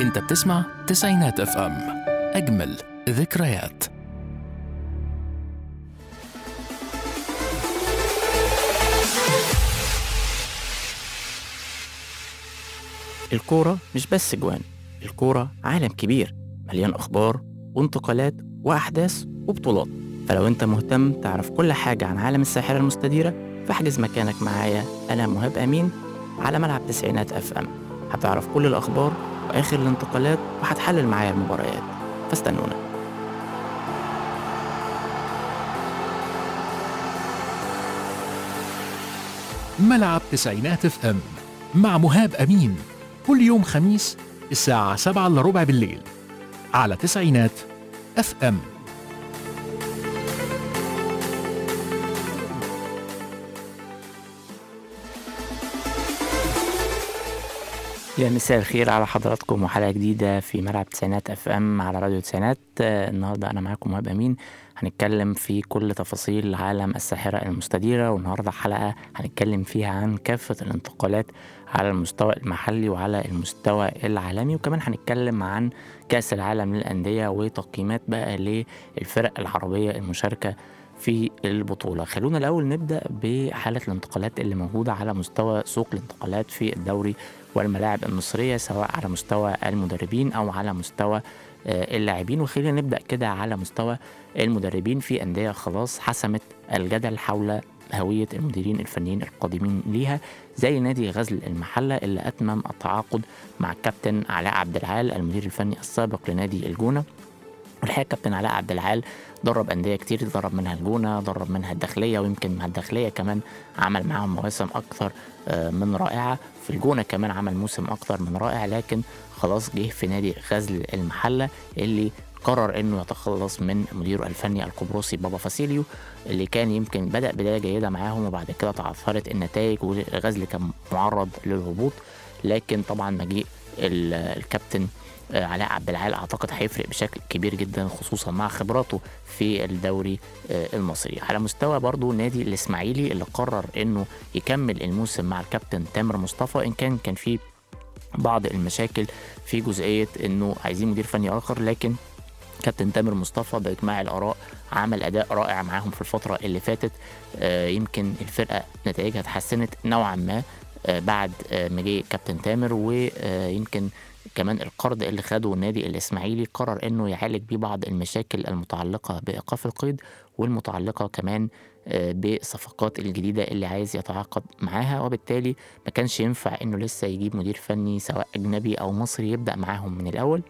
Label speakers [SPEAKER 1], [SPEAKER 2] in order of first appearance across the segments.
[SPEAKER 1] انت بتسمع تسعينات اف ام اجمل ذكريات
[SPEAKER 2] الكورة مش بس جوان الكورة عالم كبير مليان أخبار وانتقالات وأحداث وبطولات فلو أنت مهتم تعرف كل حاجة عن عالم الساحرة المستديرة فاحجز مكانك معايا أنا مهاب أمين على ملعب تسعينات أف أم هتعرف كل الأخبار وآخر الانتقالات وهتحلل معايا المباريات فاستنونا
[SPEAKER 1] ملعب تسعينات اف ام مع مهاب امين كل يوم خميس الساعة 7 الا ربع بالليل على تسعينات اف ام
[SPEAKER 2] يا مساء الخير على حضراتكم وحلقة جديدة في ملعب تسعينات اف ام على راديو تسعينات آه، النهاردة أنا معاكم مهاب أمين هنتكلم في كل تفاصيل عالم الساحرة المستديرة والنهاردة حلقة هنتكلم فيها عن كافة الانتقالات على المستوى المحلي وعلى المستوى العالمي وكمان هنتكلم عن كأس العالم للأندية وتقييمات بقى للفرق العربية المشاركة في البطولة خلونا الأول نبدأ بحالة الانتقالات اللي موجودة على مستوى سوق الانتقالات في الدوري والملاعب المصرية سواء على مستوى المدربين أو على مستوى آه، اللاعبين وخلينا نبدأ كده على مستوى المدربين في أندية خلاص حسمت الجدل حول هوية المديرين الفنيين القادمين ليها زي نادي غزل المحلة اللي أتمم التعاقد مع الكابتن علاء عبد العال المدير الفني السابق لنادي الجونة والحقيقة كابتن علاء عبد العال درب أندية كتير درب منها الجونة درب منها الداخلية ويمكن مع الداخلية كمان عمل معاهم مواسم أكثر آه، من رائعة في الجونة كمان عمل موسم أكثر من رائع لكن خلاص جه في نادي غزل المحلة اللي قرر انه يتخلص من مديره الفني القبرصي بابا فاسيليو اللي كان يمكن بدا بدايه جيده معاهم وبعد كده تعثرت النتائج والغزل كان معرض للهبوط لكن طبعا مجيء ال- الكابتن آه، علاء عبد العال اعتقد هيفرق بشكل كبير جدا خصوصا مع خبراته في الدوري آه، المصري على مستوى برضو نادي الاسماعيلي اللي قرر انه يكمل الموسم مع الكابتن تامر مصطفى ان كان كان في بعض المشاكل في جزئيه انه عايزين مدير فني اخر لكن كابتن تامر مصطفى باجماع الاراء عمل اداء رائع معاهم في الفتره اللي فاتت آه، يمكن الفرقه نتائجها اتحسنت نوعا ما آه، بعد آه، ما جه كابتن تامر ويمكن كمان القرض اللي خده النادي الاسماعيلي قرر انه يعالج بيه بعض المشاكل المتعلقه بايقاف القيد والمتعلقه كمان آه، بالصفقات الجديده اللي عايز يتعاقد معاها وبالتالي ما كانش ينفع انه لسه يجيب مدير فني سواء اجنبي او مصري يبدا معاهم من الاول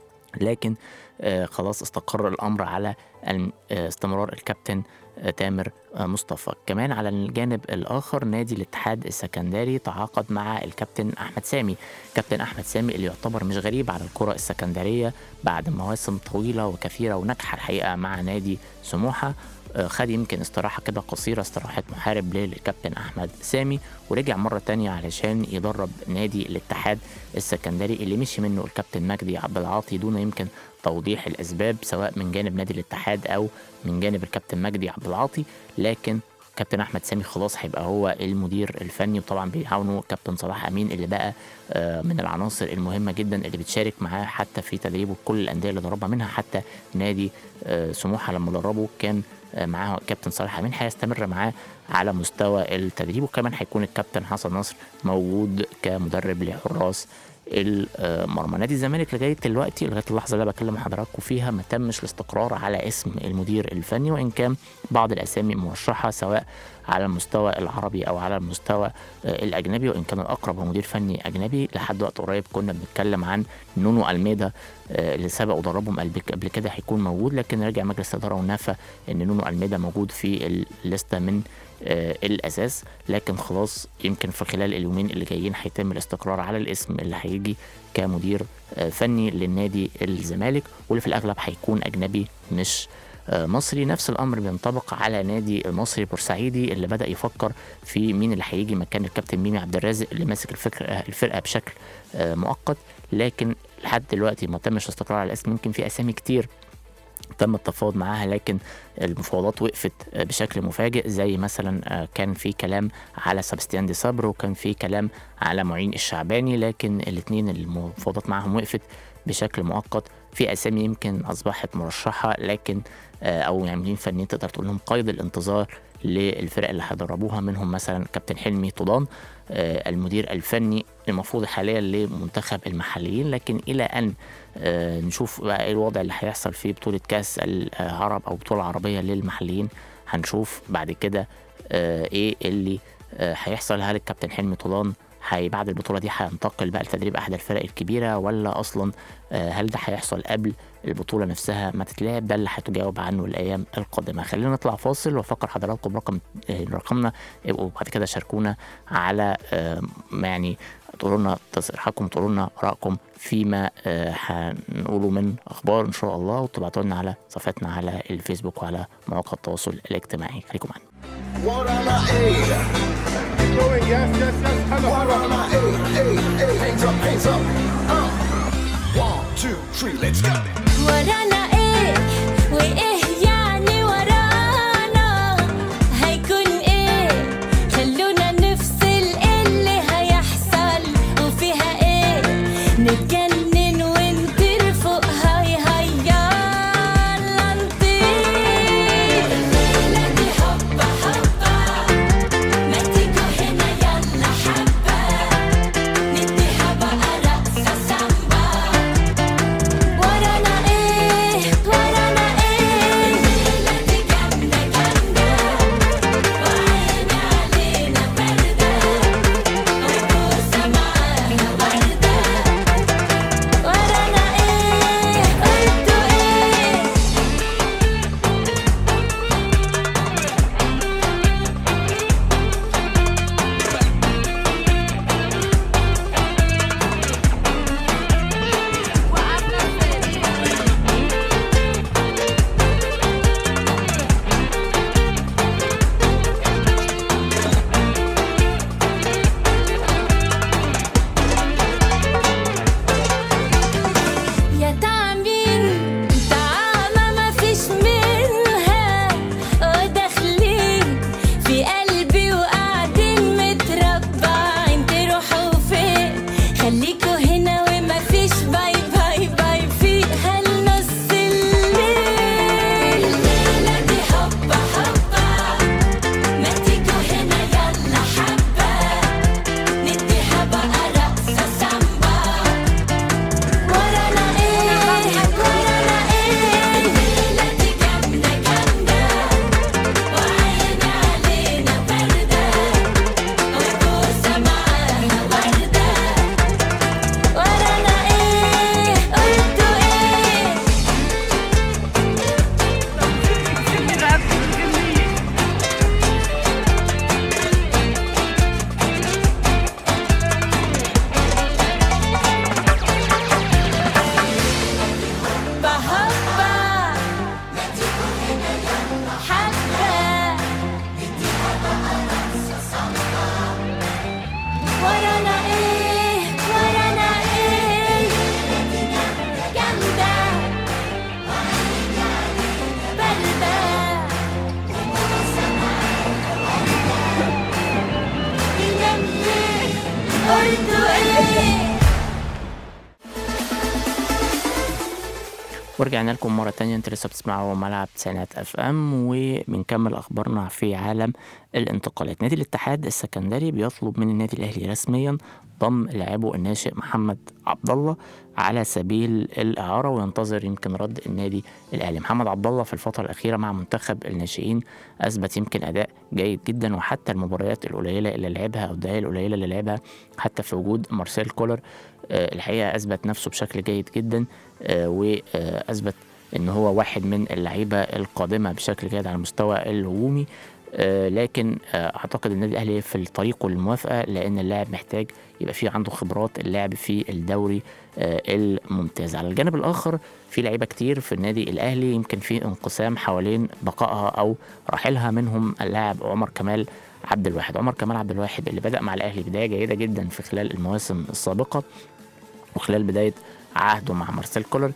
[SPEAKER 2] لكن آه، خلاص استقر الامر على الم- آه، استمرار الكابتن آه، تامر آه، مصطفى كمان على الجانب الاخر نادي الاتحاد السكندري تعاقد مع الكابتن احمد سامي كابتن احمد سامي اللي يعتبر مش غريب على الكره السكندريه بعد مواسم طويله وكثيره وناجحه الحقيقه مع نادي سموحه آه، خد يمكن استراحة كده قصيرة استراحة محارب للكابتن أحمد سامي ورجع مرة تانية علشان يدرب نادي الاتحاد السكندري اللي مشي منه الكابتن مجدي عبد العاطي دون يمكن توضيح الأسباب سواء من جانب نادي الاتحاد أو من جانب الكابتن مجدي عبد العاطي لكن كابتن احمد سامي خلاص هيبقى هو المدير الفني وطبعا بيعاونه كابتن صلاح امين اللي بقى آه، من العناصر المهمه جدا اللي بتشارك معاه حتى في تدريبه كل الانديه اللي دربها منها حتى نادي آه، سموحه لما دربه كان آه، معاه كابتن صلاح امين هيستمر معاه على مستوى التدريب وكمان هيكون الكابتن حسن نصر موجود كمدرب لحراس المرمى نادي الزمالك لغايه دلوقتي لغايه اللحظه اللي أنا بكلم حضراتكم فيها ما تمش الاستقرار على اسم المدير الفني وان كان بعض الاسامي مرشحه سواء على المستوى العربي او على المستوى آه، الاجنبي وان كان الاقرب هو مدير فني اجنبي لحد وقت قريب كنا بنتكلم عن نونو الميدا آه، اللي سبق ودربهم قبل قبل كده هيكون موجود لكن رجع مجلس الاداره ونفى ان نونو الميدا موجود في الليسته من آه، الاساس لكن خلاص يمكن في خلال اليومين اللي جايين هيتم الاستقرار على الاسم اللي هيجي كمدير آه، فني للنادي الزمالك واللي في الاغلب هيكون اجنبي مش آه، مصري نفس الامر بينطبق على نادي المصري بورسعيدي اللي بدا يفكر في مين اللي هيجي مكان الكابتن ميمي عبد الرازق اللي ماسك الفكره الفرقه بشكل آه، مؤقت لكن لحد دلوقتي ما تمش الاستقرار على الاسم يمكن في اسامي كتير تم التفاوض معاها لكن المفاوضات وقفت آه، بشكل مفاجئ زي مثلا آه، كان في كلام على سبستيان دي صبر وكان في كلام على معين الشعباني لكن الاثنين المفاوضات معاهم وقفت بشكل مؤقت في اسامي يمكن اصبحت مرشحه لكن آه، او عاملين فنيين تقدر تقول لهم قيد الانتظار للفرق اللي هيدربوها منهم مثلا كابتن حلمي طولان آه، المدير الفني المفروض حاليا لمنتخب المحليين لكن الى ان آه، نشوف بقى ايه الوضع اللي هيحصل في بطوله كاس العرب او بطوله عربيه للمحليين هنشوف بعد كده آه، ايه اللي آه، هيحصل هل الكابتن حلمي طولان هي بعد البطوله دي هينتقل بقى لتدريب احد الفرق الكبيره ولا اصلا آه، هل ده هيحصل قبل البطوله نفسها ما تتلعب ده اللي هتجاوب عنه الايام القادمه خلينا نطلع فاصل وافكر حضراتكم رقم آه، رقمنا يبقوا بعد كده شاركونا على آه، يعني تقولوا لنا تصريحاتكم تقولوا لنا ارائكم فيما آه، هنقوله من اخبار ان شاء الله وتبعتوا لنا على صفحتنا على الفيسبوك وعلى مواقع التواصل الاجتماعي خليكم معانا
[SPEAKER 3] Warana A.
[SPEAKER 4] Going, yes, yes, yes, hello, hello.
[SPEAKER 3] Warana A. A. A. Hands up, hands up. Uh. One, two, three, let's go.
[SPEAKER 5] ورانا ايه وايه يعني ورانا هيكون ايه خلونا نفصل اللي هيحصل وفيها ايه نتجنن ونطير فوق هاي هاي يلا نطير الليلة دي حبة حبة ما تيجوا هنا يلا حبة نديها بقى رقصة سامبا ورانا ايه ورانا ايه الليلة دي جامدة جامدة وعيني علينا باردة وبوسة معاها وردة ورانا ايه قلتوا ايه يا تعمين طعامة ما فيش منها وداخلين في قلبي وقاعدين متربعين تروحوا فين خليكوا هنا وما فيش باي باي باي في هالنص الليل الليلة دي حبة حبة ما تيجوا هنا يلا حبة نديها بقى رقصة سامبا ورانا ايه ورانا ايه الليلة دي جامدة جامدة وعيني علينا باردة وبوسة معاها وردة ورانا ايه قلتوا ايه بهبة حبة ورانا ايه ورانا ايه جامدة باردة جنبي قلتوا ايه
[SPEAKER 2] ورجعنا لكم مرة تانية انت لسه بتسمعوا ملعب تسعينات اف ام وبنكمل اخبارنا في عالم الانتقالات نادي الاتحاد السكندري بيطلب من النادي الاهلي رسميا ضم لاعبه الناشئ محمد عبد الله على سبيل الاعاره وينتظر يمكن رد النادي الاهلي محمد عبد الله في الفتره الاخيره مع منتخب الناشئين اثبت يمكن اداء جيد جدا وحتى المباريات القليله اللي لعبها او الدقائق القليله اللي لعبها حتى في وجود مارسيل كولر آه، الحقيقه اثبت نفسه بشكل جيد جدا آه، واثبت ان هو واحد من اللعيبه القادمه بشكل جيد على المستوى الهجومي آه، لكن آه، اعتقد النادي الاهلي في الطريق للموافقه لان اللاعب محتاج يبقى فيه عنده خبرات اللعب في الدوري آه، الممتاز على الجانب الاخر في لعيبه كتير في النادي الاهلي يمكن في انقسام حوالين بقائها او رحيلها منهم اللاعب عمر كمال عبد الواحد عمر كمال عبد الواحد اللي بدأ مع الأهلي بداية جيدة جدا في خلال المواسم السابقة وخلال بداية عهده مع مارسيل كولر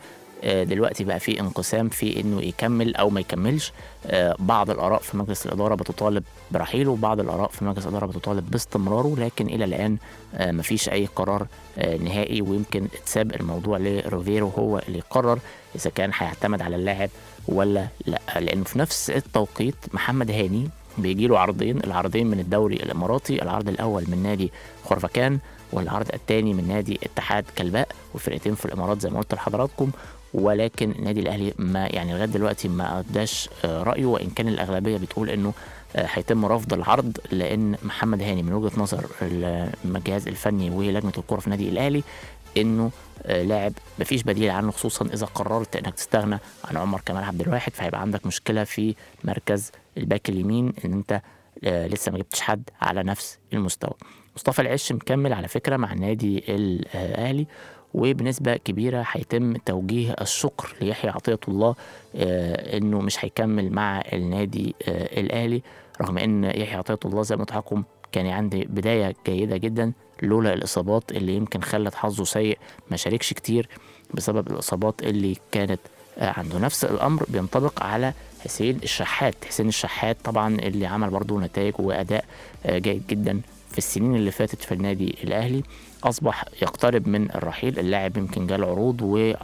[SPEAKER 2] آه، دلوقتي بقى في انقسام في انه يكمل او ما يكملش آه، بعض الاراء في مجلس الاداره بتطالب برحيله وبعض الاراء في مجلس الاداره بتطالب باستمراره لكن الى الان آه، مفيش اي قرار آه، نهائي ويمكن اتساب الموضوع لروفيرو هو اللي يقرر اذا كان هيعتمد على اللاعب ولا لا لانه في نفس التوقيت محمد هاني بيجي له عرضين العرضين من الدوري الاماراتي العرض الاول من نادي خرفكان والعرض الثاني من نادي اتحاد كلباء والفرقتين في الامارات زي ما قلت لحضراتكم ولكن النادي الاهلي ما يعني لغايه دلوقتي ما اداش آه، رايه وان كان الاغلبيه بتقول انه آه، هيتم رفض العرض لان محمد هاني من وجهه نظر الجهاز الفني ولجنه الكره في النادي الاهلي انه آه، لاعب مفيش بديل عنه خصوصا اذا قررت انك تستغنى عن عمر كمال عبد الواحد فهيبقى عندك مشكله في مركز الباك اليمين ان انت آه، لسه ما جبتش حد على نفس المستوى مصطفى العش مكمل على فكره مع النادي الاهلي وبنسبة كبيرة هيتم توجيه الشكر ليحيى عطية الله آه، انه مش هيكمل مع النادي آه، الاهلي رغم ان يحيى عطية الله زي ما قلت لكم كان عندي بداية جيدة جدا لولا الإصابات اللي يمكن خلت حظه سيء ما شاركش كتير بسبب الإصابات اللي كانت آه، عنده نفس الأمر بينطبق على حسين الشحات حسين الشحات طبعا اللي عمل برضه نتائج وأداء آه، جيد جدا في السنين اللي فاتت في النادي الأهلي أصبح يقترب من الرحيل اللاعب يمكن جاله عروض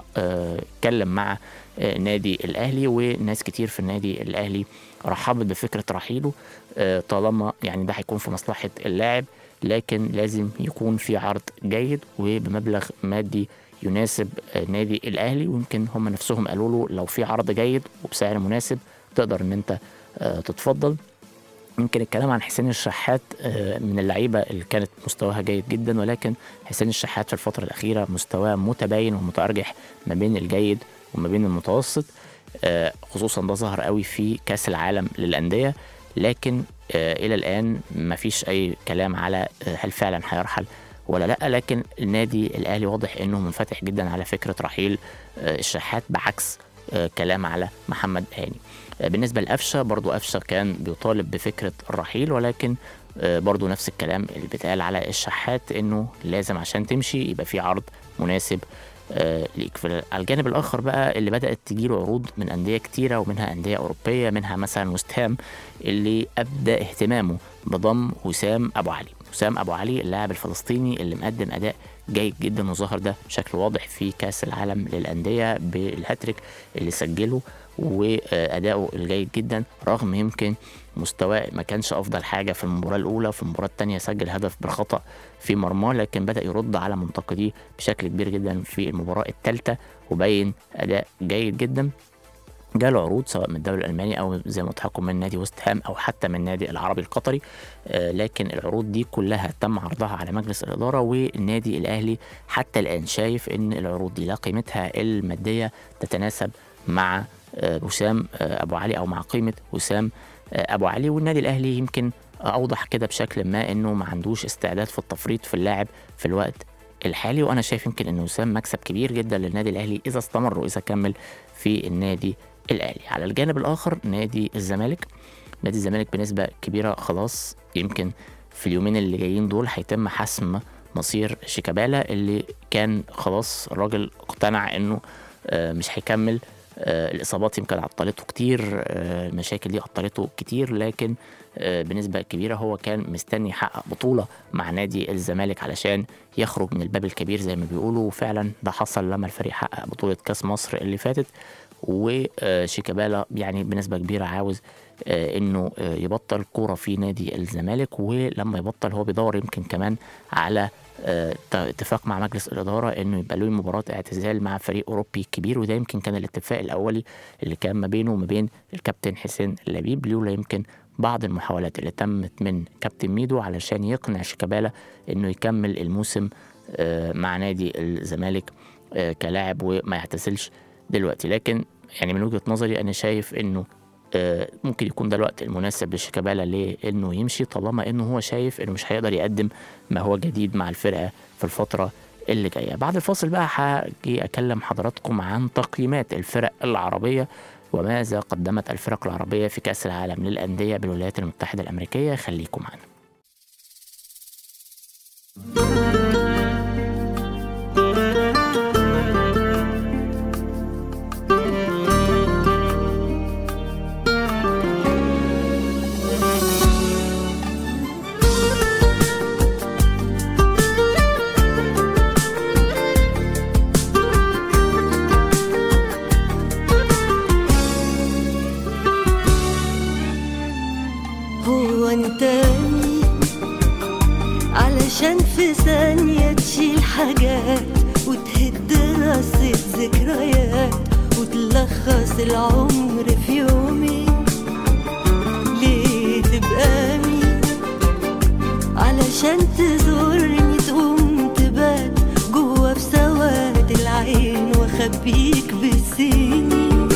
[SPEAKER 2] واتكلم مع آه، نادي الأهلي وناس كتير في النادي الأهلي رحبت بفكرة رحيله آه، طالما يعني ده هيكون في مصلحة اللاعب لكن لازم يكون في عرض جيد وبمبلغ مادي يناسب آه، نادي الاهلي ويمكن هم نفسهم قالوا له لو في عرض جيد وبسعر مناسب تقدر ان انت آه، تتفضل يمكن الكلام عن حسين الشحات آه، من اللعيبه اللي كانت مستواها جيد جدا ولكن حسين الشحات في الفتره الاخيره مستواه متباين ومتارجح ما بين الجيد وما بين المتوسط آه، خصوصا ده ظهر قوي في كاس العالم للانديه لكن آه، الى الان ما فيش اي كلام على آه، هل فعلا هيرحل ولا لا لكن النادي الاهلي واضح انه منفتح جدا على فكره رحيل آه، الشحات بعكس آه، كلام على محمد هاني آه، بالنسبه لقفشه برضو قفشه كان بيطالب بفكره الرحيل ولكن آه، برضو نفس الكلام اللي بيتقال على الشحات انه لازم عشان تمشي يبقى في عرض مناسب آه، ليك في على الجانب الاخر بقى اللي بدات تجيله عروض من انديه كتيره ومنها انديه اوروبيه منها مثلا وست هام اللي ابدى اهتمامه بضم وسام ابو علي وسام ابو علي اللاعب الفلسطيني اللي مقدم اداء جيد جدا وظهر ده بشكل واضح في كاس العالم للانديه بالهاتريك اللي سجله واداؤه الجيد جدا رغم يمكن مستواه ما كانش افضل حاجه في المباراه الاولى وفي المباراه الثانيه سجل هدف بالخطا في مرماه لكن بدا يرد على منتقديه بشكل كبير جدا في المباراه الثالثه وبين اداء جيد جدا جاله عروض سواء من الدوري الالماني او زي ما قلت لكم من نادي وست هام او حتى من النادي العربي القطري آه، لكن العروض دي كلها تم عرضها على مجلس الاداره والنادي الاهلي حتى الان شايف ان العروض دي لا قيمتها الماديه تتناسب مع آه، وسام آه، ابو علي او مع قيمه وسام آه، ابو علي والنادي الاهلي يمكن اوضح كده بشكل ما انه ما عندوش استعداد في التفريط في اللاعب في الوقت الحالي وانا شايف يمكن ان وسام مكسب كبير جدا للنادي الاهلي اذا استمر واذا كمل في النادي الاهلي على الجانب الاخر نادي الزمالك نادي الزمالك بنسبه كبيره خلاص يمكن في اليومين اللي جايين دول هيتم حسم مصير شيكابالا اللي كان خلاص الراجل اقتنع انه آه، مش هيكمل آه، الاصابات يمكن عطلته كتير آه، المشاكل دي عطلته كتير لكن آه، بنسبه كبيره هو كان مستني يحقق بطوله مع نادي الزمالك علشان يخرج من الباب الكبير زي ما بيقولوا وفعلا ده حصل لما الفريق حقق بطوله كاس مصر اللي فاتت وشيكابالا يعني بنسبه كبيره عاوز آه، انه آه، يبطل كوره في نادي الزمالك ولما يبطل هو بيدور يمكن كمان على آه، ت- اتفاق مع مجلس الاداره انه يبقى له مباراه اعتزال مع فريق اوروبي كبير وده يمكن كان الاتفاق الاولي اللي كان ما بينه وما بين الكابتن حسين لبيب لولا يمكن بعض المحاولات اللي تمت من كابتن ميدو علشان يقنع شيكابالا انه يكمل الموسم آه، مع نادي الزمالك آه، كلاعب وما يعتزلش دلوقتي لكن يعني من وجهة نظري أنا شايف إنه آه، ممكن يكون ده الوقت المناسب لشيكابالا لانه يمشي طالما انه هو شايف انه مش هيقدر يقدم ما هو جديد مع الفرقه في الفتره اللي جايه بعد الفاصل بقى هاجي اكلم حضراتكم عن تقييمات الفرق العربيه وماذا قدمت الفرق العربيه في كاس العالم للانديه بالولايات المتحده الامريكيه خليكم معنا
[SPEAKER 6] حاجات وتهد رصة ذكريات وتلخص العمر في يومين ليه تبقى مين علشان تزورني تقوم تبات جوا في سواد العين واخبيك بالسنين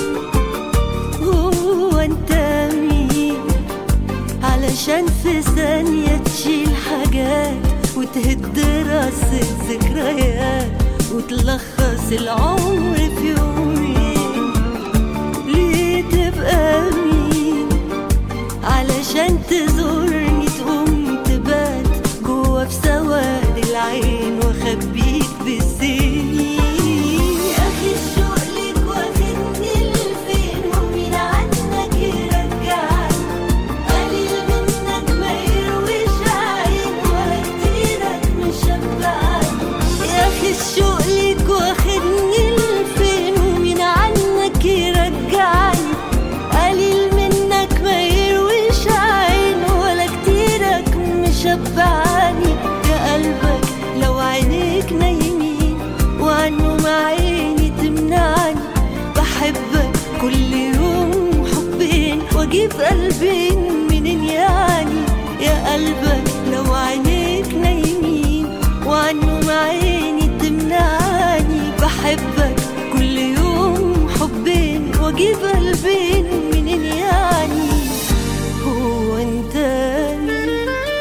[SPEAKER 6] هو انت مين علشان في ثانية تشيل حاجات وتهد رصة ذكريات وتلخص العمر في يومين ليه تبقى مين علشان تزورني تقوم تبات جوا في سواد العين واخبيك بالسنين يا اخي الشوق ليك واخدني لفين ومين عنك يرجعني قليل منك ما يرويش عين ولا كتيرك مشبعني يا اخي الشوق ليك واخدني لفين ومين عنك يرجعني قليل منك ما يرويش عين ولا كتيرك مشبعني يا قلبك لو عينيك نايمين وعنهم عيني تمنعني بحبك كل يوم حبين واجيب قلبين منين يعني يا قلبك لو عينيك نايمين وعنهم عيني تمنعني بحبك كل يوم حبين واجيب قلبين منين يعني هو انت مين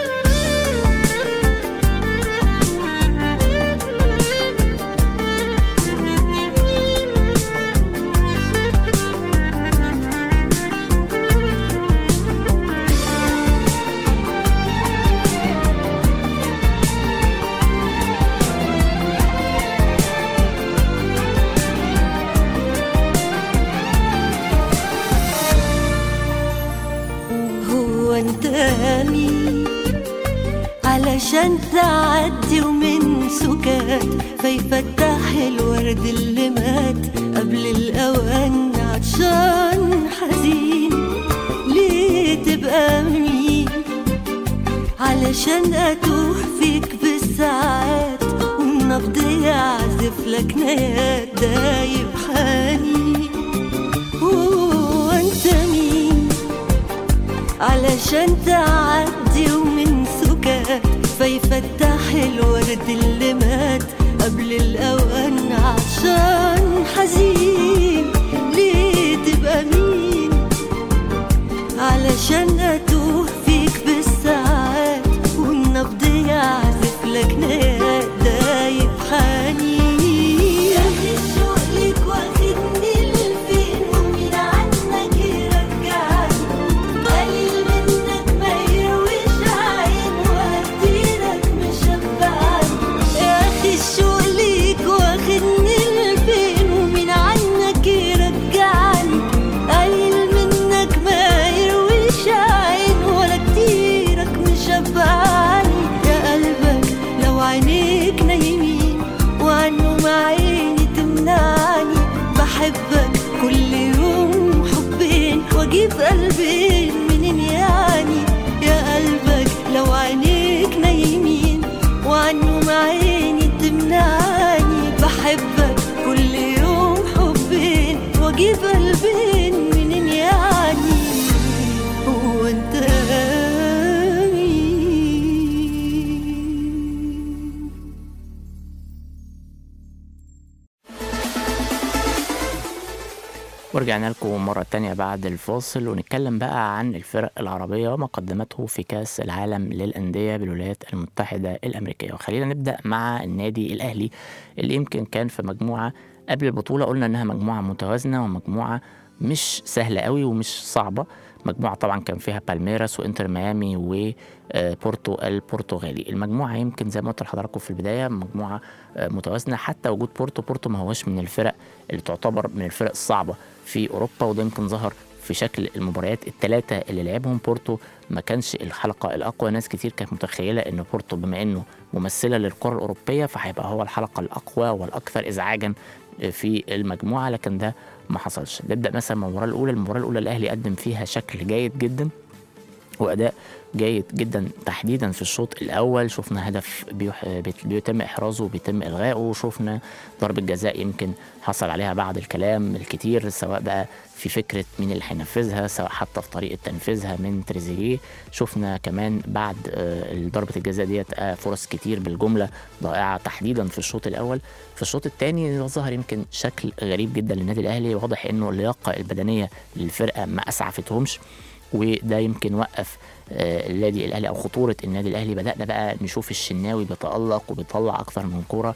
[SPEAKER 6] هو انت مين علشان تعدي ومن سكات فيفتح الورد اللي مات قبل الاوان عطشان حزين ليه تبقى مين علشان اتوه فيك بالساعات والنبض يعزف لك نيات دايب حنين هو انت مين علشان تعدي ومن سكات فيفتح الورد اللي مات قبل الأوان عطشان حزين ليه تبقى مين علشان أتوه فيك بالساعات والنبض يعزف لك نيات دايب حنين يا أخي الشوق ليك واخدني لفين ومين عنك يرجعني قليل منك ما يرويش عين ولا كتيرك مشبعني يا اخي الشوق ليك واخدني لفين ومين عنك يرجعني قليل منك ما يرويش عين ولا كتيرك مشبعني يا قلبك لو عينيك نايمين وعنهم عيني تمنعني بحبك كل يوم حبين واجيب قلبين منين يعني يا قلبك لو عينيك نايمين وعنهم عيني تمنعني بحبك كل يوم حبين واجيب قلبين منين يعني هو انت مين
[SPEAKER 2] ورجعنا لكم مرة تانية بعد الفاصل ونتكلم بقى عن الفرق العربية وما قدمته في كأس العالم للأندية بالولايات المتحدة الأمريكية وخلينا نبدأ مع النادي الأهلي اللي يمكن كان في مجموعة قبل البطولة قلنا إنها مجموعة متوازنة ومجموعة مش سهلة قوي ومش صعبة مجموعة طبعا كان فيها بالميراس وانتر ميامي وبورتو البرتغالي المجموعة يمكن زي ما قلت لحضراتكم في البداية مجموعة آه، متوازنة حتى وجود بورتو بورتو ما هوش من الفرق اللي تعتبر من الفرق الصعبة في أوروبا وده يمكن ظهر في شكل المباريات الثلاثة اللي لعبهم بورتو ما كانش الحلقة الأقوى ناس كتير كانت متخيلة إن بورتو بما إنه ممثلة للكرة الأوروبية فهيبقى هو الحلقة الأقوى والأكثر إزعاجا في المجموعة لكن ده ما حصلش نبدأ مثلا من المباراة الأولى المباراة الأولى الأهلي قدم فيها شكل جيد جدا واداء جيد جدا تحديدا في الشوط الاول شفنا هدف بيح... بيت- بيتم احرازه وبيتم الغائه شفنا ضربه جزاء يمكن حصل عليها بعض الكلام الكتير سواء بقى في فكره مين اللي هينفذها سواء حتى في طريقه تنفيذها من تريزيجيه شفنا كمان بعد آه، ضربه الجزاء ديت آه، فرص كتير بالجمله ضائعه تحديدا في الشوط الاول في الشوط الثاني ظهر يمكن شكل غريب جدا للنادي الاهلي واضح انه اللياقه البدنيه للفرقه ما اسعفتهمش وده يمكن وقف آه، النادي الاهلي او خطوره النادي الاهلي بدانا بقى نشوف الشناوي بيتالق وبيطلع اكثر من كوره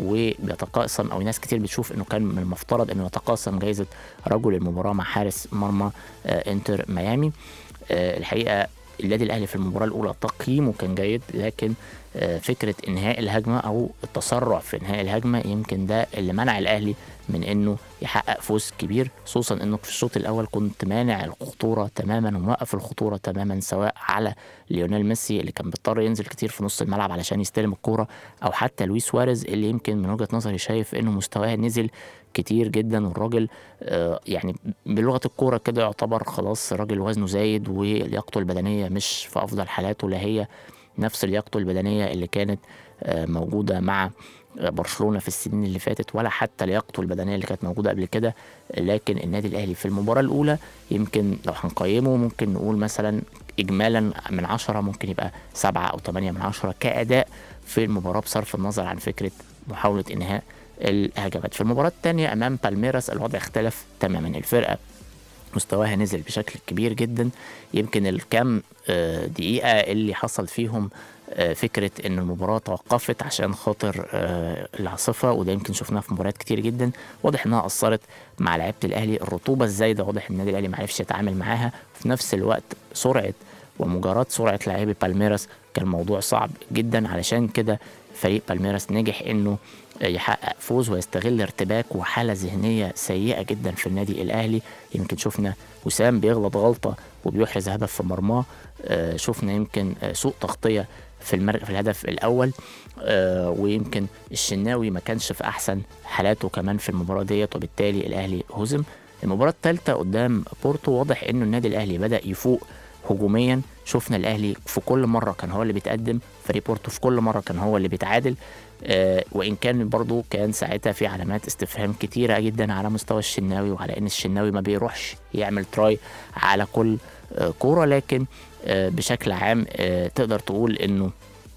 [SPEAKER 2] وبيتقاسم او ناس كتير بتشوف انه كان من المفترض انه يتقاسم جائزه رجل المباراه مع حارس مرمى آه، انتر ميامي آه، الحقيقه النادي الاهلي في المباراه الاولى تقييمه كان جيد لكن آه، فكره انهاء الهجمه او التسرع في انهاء الهجمه يمكن ده اللي منع الاهلي من انه يحقق فوز كبير خصوصا انه في الشوط الاول كنت مانع الخطوره تماما وموقف الخطوره تماما سواء على ليونيل ميسي اللي كان بيضطر ينزل كتير في نص الملعب علشان يستلم الكوره او حتى لويس سواريز اللي يمكن من وجهه نظري شايف انه مستواه نزل كتير جدا والراجل آه، يعني بلغه الكوره كده يعتبر خلاص راجل وزنه زايد ولياقته البدنيه مش في افضل حالاته لا هي نفس لياقته البدنيه اللي كانت آه، موجوده مع برشلونه في السنين اللي فاتت ولا حتى لياقته البدنيه اللي كانت موجوده قبل كده لكن النادي الاهلي في المباراه الاولى يمكن لو هنقيمه ممكن نقول مثلا اجمالا من عشرة ممكن يبقى سبعة او ثمانية من عشرة كاداء في المباراه بصرف النظر عن فكره محاوله انهاء الهجمات في المباراه الثانيه امام بالميراس الوضع اختلف تماما الفرقه مستواها نزل بشكل كبير جدا يمكن الكام آه، دقيقة اللي حصل فيهم آه، فكرة ان المباراة توقفت عشان خاطر آه، العاصفة وده يمكن شفناها في مباريات كتير جدا واضح انها اثرت مع لعيبة الاهلي الرطوبة الزايدة واضح ان النادي الاهلي معرفش يتعامل معاها في نفس الوقت سرعة ومجاراة سرعة لاعبي بالميراس كان موضوع صعب جدا علشان كده فريق بالميراس نجح انه يحقق فوز ويستغل ارتباك وحاله ذهنيه سيئه جدا في النادي الاهلي يمكن شفنا وسام بيغلط غلطه وبيحرز هدف في مرماه آه، شفنا يمكن آه، سوء تغطيه في المر... في الهدف الاول آه، ويمكن الشناوي ما كانش في احسن حالاته كمان في المباراه ديت وبالتالي الاهلي هزم المباراه الثالثه قدام بورتو واضح انه النادي الاهلي بدا يفوق هجوميا شفنا الاهلي في كل مره كان هو اللي بيتقدم فريق بورتو في كل مره كان هو اللي بيتعادل آه وان كان برضو كان ساعتها في علامات استفهام كتيره جدا على مستوى الشناوي وعلى ان الشناوي ما بيروحش يعمل تراي على كل آه كوره لكن آه بشكل عام آه تقدر تقول انه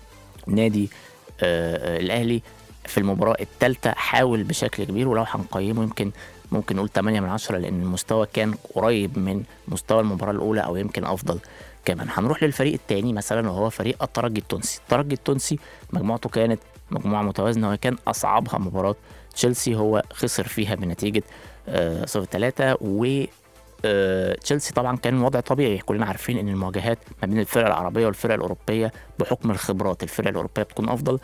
[SPEAKER 2] نادي آه آه الاهلي في المباراه الثالثه حاول بشكل كبير ولو هنقيمه يمكن ممكن نقول 8 من 10 لان المستوى كان قريب من مستوى المباراه الاولى او يمكن افضل كمان هنروح للفريق الثاني مثلا وهو فريق الترجي التونسي الترجي التونسي مجموعته كانت مجموعه متوازنه وكان اصعبها مباراه تشيلسي هو خسر فيها بنتيجه آه، صفر 3 و آه، تشيلسي طبعا كان وضع طبيعي كلنا عارفين ان المواجهات ما بين الفرق العربيه والفرق الاوروبيه بحكم الخبرات الفرق الاوروبيه بتكون افضل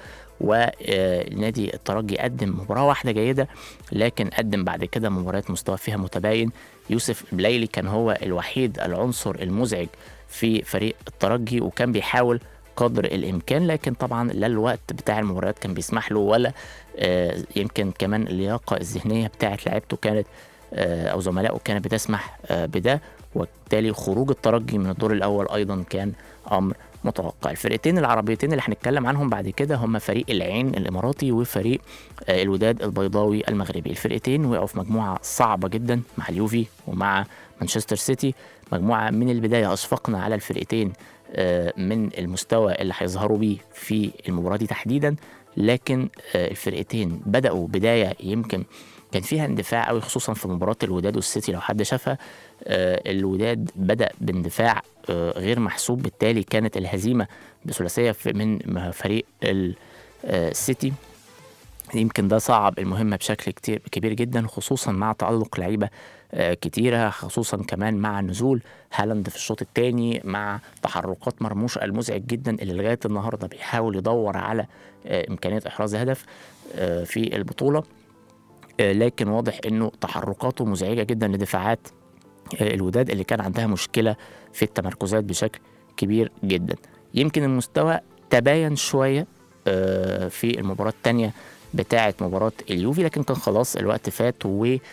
[SPEAKER 2] ونادي الترجي قدم مباراه واحده جيده لكن قدم بعد كده مباريات مستوى فيها متباين يوسف بلايلي كان هو الوحيد العنصر المزعج في فريق الترجي وكان بيحاول قدر الامكان لكن طبعا لا الوقت بتاع المباريات كان بيسمح له ولا آه، يمكن كمان اللياقه الذهنيه بتاعت لعيبته كانت آه، او زملائه كانت بتسمح آه، بده وبالتالي خروج الترجي من الدور الاول ايضا كان امر متوقع الفرقتين العربيتين اللي هنتكلم عنهم بعد كده هم فريق العين الاماراتي وفريق آه، الوداد البيضاوي المغربي الفرقتين وقعوا في مجموعه صعبه جدا مع اليوفي ومع مانشستر سيتي مجموعه من البدايه اشفقنا على الفرقتين آه، من المستوى اللي هيظهروا بيه في المباراه دي تحديدا لكن آه، الفرقتين بداوا بدايه يمكن كان فيها اندفاع قوي خصوصا في مباراه الوداد والسيتي لو حد شافها آه، الوداد بدا باندفاع آه، غير محسوب بالتالي كانت الهزيمه بثلاثيه في- من فريق ال- آه، السيتي يمكن ده صعب المهمة بشكل كتير كبير جدا خصوصا مع تألق لعيبة آه، كتيرة خصوصا كمان مع نزول هالاند في الشوط الثاني مع تحركات مرموش المزعج جدا اللي لغاية النهاردة بيحاول يدور على آه، إمكانية إحراز هدف آه، في البطولة آه، لكن واضح انه تحركاته مزعجه جدا لدفاعات آه، الوداد اللي كان عندها مشكله في التمركزات بشكل كبير جدا يمكن المستوى تباين شويه آه، في المباراه الثانيه بتاعه مباراه اليوفي لكن كان خلاص الوقت فات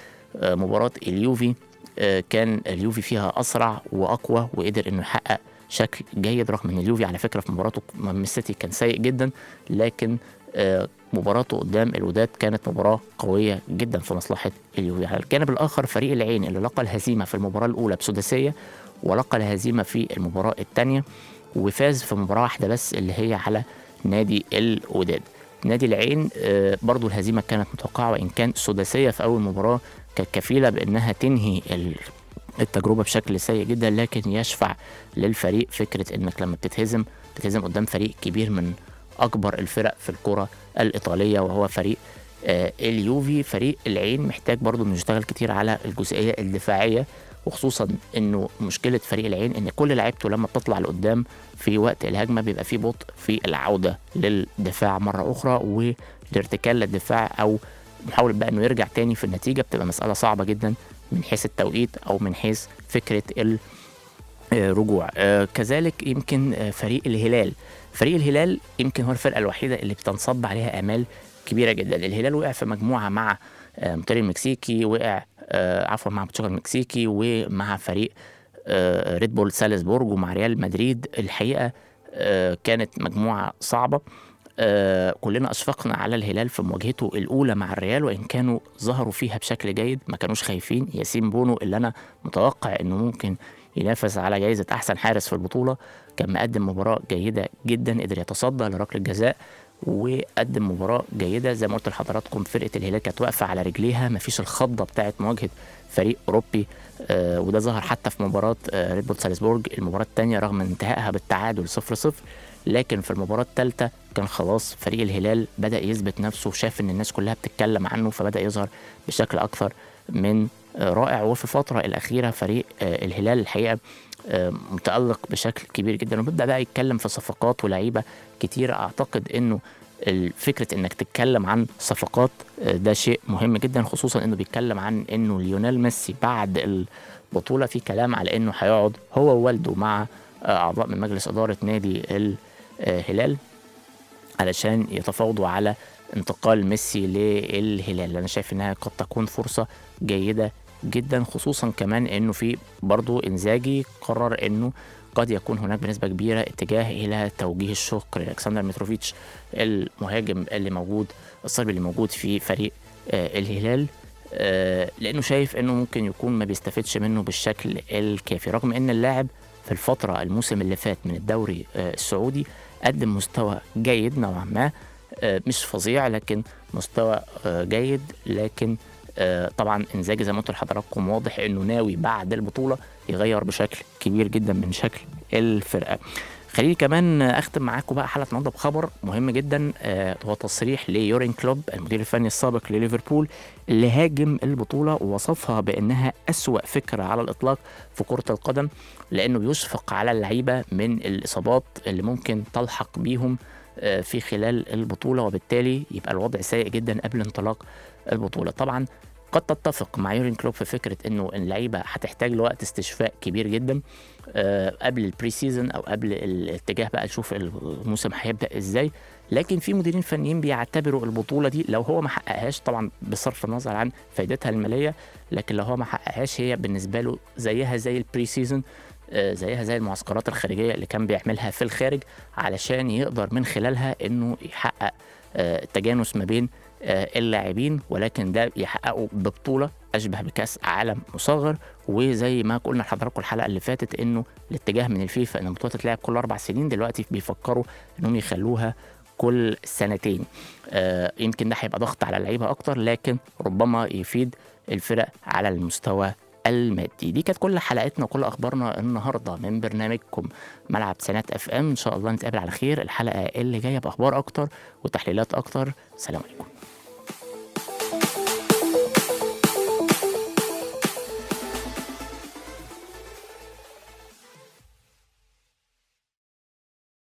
[SPEAKER 2] ومباراه اليوفي آه، كان اليوفي فيها اسرع واقوى وقدر انه يحقق بشكل جيد رغم ان اليوفي على فكره في مباراته امام السيتي كان سيء جدا لكن آه، مباراته قدام الوداد كانت مباراه قويه جدا في مصلحه اليوفي على الجانب الاخر فريق العين اللي لقى الهزيمه في المباراه الاولى بسداسيه ولقى الهزيمه في المباراه الثانيه وفاز في مباراه واحده بس اللي هي على نادي الوداد نادي العين آه، برضو الهزيمه كانت متوقعه وان كان سداسيه في اول مباراه كانت كفيله بانها تنهي ال- التجربه بشكل سيء جدا لكن يشفع للفريق فكره انك لما بتتهزم بتتهزم قدام فريق كبير من اكبر الفرق في الكره الايطاليه وهو فريق آه، اليوفي فريق العين محتاج برضو انه يشتغل كتير على الجزئيه الدفاعيه وخصوصا انه مشكله فريق العين ان كل لعيبته لما بتطلع لقدام في وقت الهجمه بيبقى في بطء في العوده للدفاع مره اخرى والارتكال للدفاع او محاوله بقى انه يرجع تاني في النتيجه بتبقى مساله صعبه جدا من حيث التوقيت او من حيث فكره ال آه، رجوع آه، كذلك يمكن آه، فريق الهلال فريق الهلال يمكن هو الفرقه الوحيده اللي بتنصب عليها امال كبيره جدا الهلال وقع في مجموعه مع آه، مونتري المكسيكي وقع آه، عفوا مع باتشوكا المكسيكي ومع فريق آه، ريد بول سالزبورج ومع ريال مدريد الحقيقه آه، كانت مجموعه صعبه آه، كلنا اشفقنا على الهلال في مواجهته الاولى مع الريال وان كانوا ظهروا فيها بشكل جيد ما كانوش خايفين ياسين بونو اللي انا متوقع انه ممكن ينافس على جائزه احسن حارس في البطوله كان مقدم مباراه جيده جدا قدر يتصدى لركله جزاء وقدم مباراه جيده زي ما قلت لحضراتكم فرقه الهلال كانت واقفه على رجليها مفيش الخضه بتاعت مواجهه فريق اوروبي آه وده ظهر حتى في مباراه آه ريد بول سالزبورج المباراه الثانيه رغم انتهائها بالتعادل 0-0 لكن في المباراه الثالثه كان خلاص فريق الهلال بدا يثبت نفسه وشاف ان الناس كلها بتتكلم عنه فبدا يظهر بشكل اكثر من آه، رائع وفي الفتره الاخيره فريق آه، الهلال الحقيقه آه، متالق بشكل كبير جدا وبيبدا بقى يتكلم في صفقات ولاعيبه كتير اعتقد انه ال- فكره انك تتكلم عن صفقات آه، ده شيء مهم جدا خصوصا انه بيتكلم عن انه ليونيل ميسي بعد البطوله في كلام على انه هيقعد هو ووالده مع آه، اعضاء من مجلس اداره نادي الهلال علشان يتفاوضوا على انتقال ميسي للهلال انا شايف انها قد تكون فرصه جيده جدا خصوصا كمان انه في برضو انزاجي قرر انه قد يكون هناك بنسبه كبيره اتجاه الى توجيه الشكر لالكسندر متروفيتش المهاجم اللي موجود الصربي اللي موجود في فريق آه الهلال آه لانه شايف انه ممكن يكون ما بيستفدش منه بالشكل الكافي رغم ان اللاعب في الفتره الموسم اللي فات من الدوري آه السعودي قدم مستوى جيد نوعا ما آه، مش فظيع لكن مستوى آه، جيد لكن آه، طبعا انزاجي زي ما قلت لحضراتكم واضح انه ناوي بعد البطوله يغير بشكل كبير جدا من شكل الفرقه خليني كمان اختم معاكم بقى حلقه النهارده بخبر مهم جدا آه، هو تصريح ليورين كلوب المدير الفني السابق لليفربول اللي هاجم البطوله ووصفها بانها اسوا فكره على الاطلاق في كره القدم لانه بيشفق على اللعيبه من الاصابات اللي ممكن تلحق بيهم آه، في خلال البطوله وبالتالي يبقى الوضع سيء جدا قبل انطلاق البطوله طبعا قد تتفق مع يورين كلوب في فكره انه اللعيبه هتحتاج لوقت استشفاء كبير جدا آه، قبل البري سيزون او قبل الاتجاه بقى نشوف الموسم هيبدا ازاي لكن في مديرين فنيين بيعتبروا البطوله دي لو هو ما حققهاش طبعا بصرف النظر عن فائدتها الماليه لكن لو هو ما حققهاش هي بالنسبه له زيها زي البري سيزون آه، زيها زي المعسكرات الخارجيه اللي كان بيعملها في الخارج علشان يقدر من خلالها انه يحقق آه، تجانس ما بين آه، اللاعبين ولكن ده يحققه ببطوله اشبه بكاس عالم مصغر وزي ما قلنا لحضراتكم الحلقه اللي فاتت انه الاتجاه من الفيفا ان البطوله تتلعب كل اربع سنين دلوقتي بيفكروا انهم يخلوها كل سنتين آه، يمكن ده هيبقى ضغط على اللعيبه اكتر لكن ربما يفيد الفرق على المستوى المادي دي كانت كل حلقتنا وكل اخبارنا النهارده من برنامجكم ملعب سنات اف ام ان شاء الله نتقابل على خير الحلقه اللي جايه باخبار اكتر وتحليلات اكتر سلام عليكم